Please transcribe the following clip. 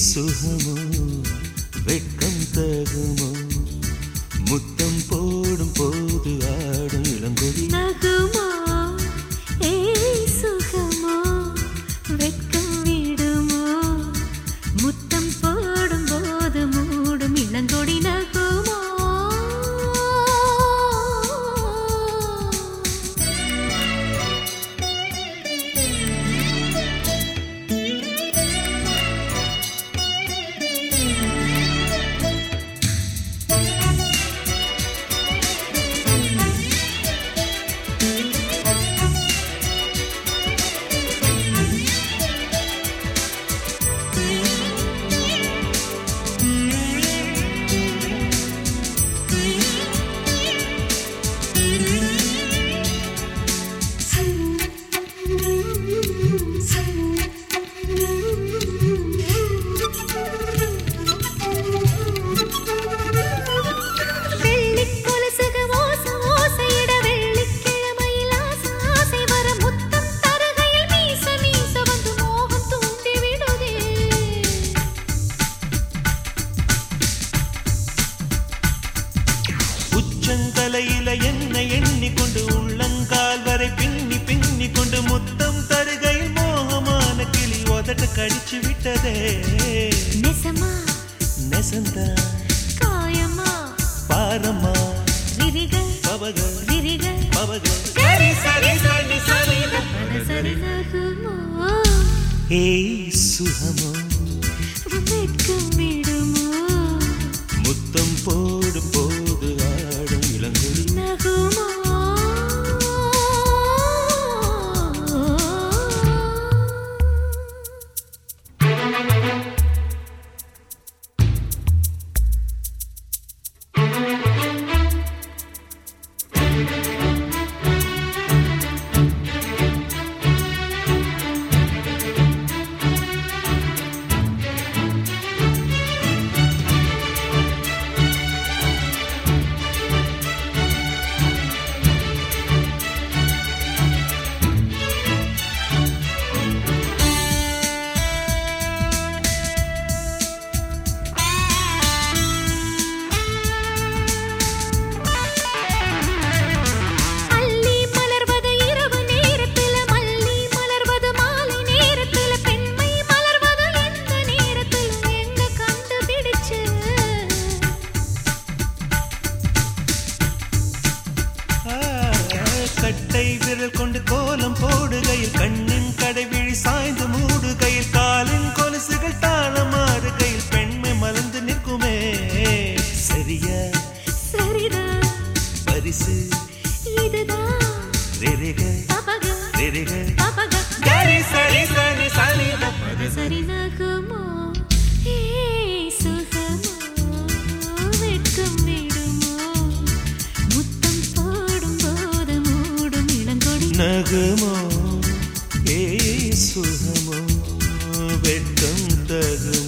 சுகமோ வெட்கம் தகுமோ முத்தம் போடும் போது ஆடும் இளங்கொடி நகுமோ ஏய் சுகமோ வெட்கம் விடுமோ முத்தம் போடும் போது மூடும் இளங்கொடி நகுமோ வெள்ளிக் கொலுசுக ஓச ஓசையிட வெள்ளிக்கிழமையில் ஆசை ஆசை வர முத்தம் தருகையில் மீச மீச வந்து மோகம் தூண்டி விடுதே உச்சந்தலையில என்ன எண்ணிக்கொண்டு உள்ளங்கால் வரை பின்னி பின்னி கொண்டு முத்தம் தருகையில் மோகமான கிளி உதட்டு கடிச்சு விட்டதே நெசமா நெசந்தா காயமா பாரம்மா விரிகள் பவக விரிகள் பவக சரி சரி சரி சரி சரி நகுமோ ஏய் சுகமோ வெட்கம் விடுமோ முத்தம் போடும் போது ஆடும் இளங்கொடி நகுமோ அள்ளி மலர்வது இரவு நேரத்தில் மல்லி மலர்வது மாலை நேரத்தில் பெண்மை மலர்வது எந்த நேரத்தில் எங்க கண்டுபிடிச்சு ஆ, கட்டை விரல் கொண்டு கோலம் போடுகையில் கண்ணின் கடைவிழி சாய்ந்து மூடுகையில் காலின் கொலுசுகள் தாளமாறுகையில் பெண்மை மலர்ந்து நிற்குமே சரியா சரிதான் பரிசு இதுதான் ரெரிக பபக ரெரிக பபக கரி சரி சரி சரி சரி நகுமோ ஏ சுகமோ வெட்கம் விடுமோ முத்தம் போடும் போது மூடும் இளங்கொடி நகுமோ ஏ சுகமோ வெட்கம் தகுமோ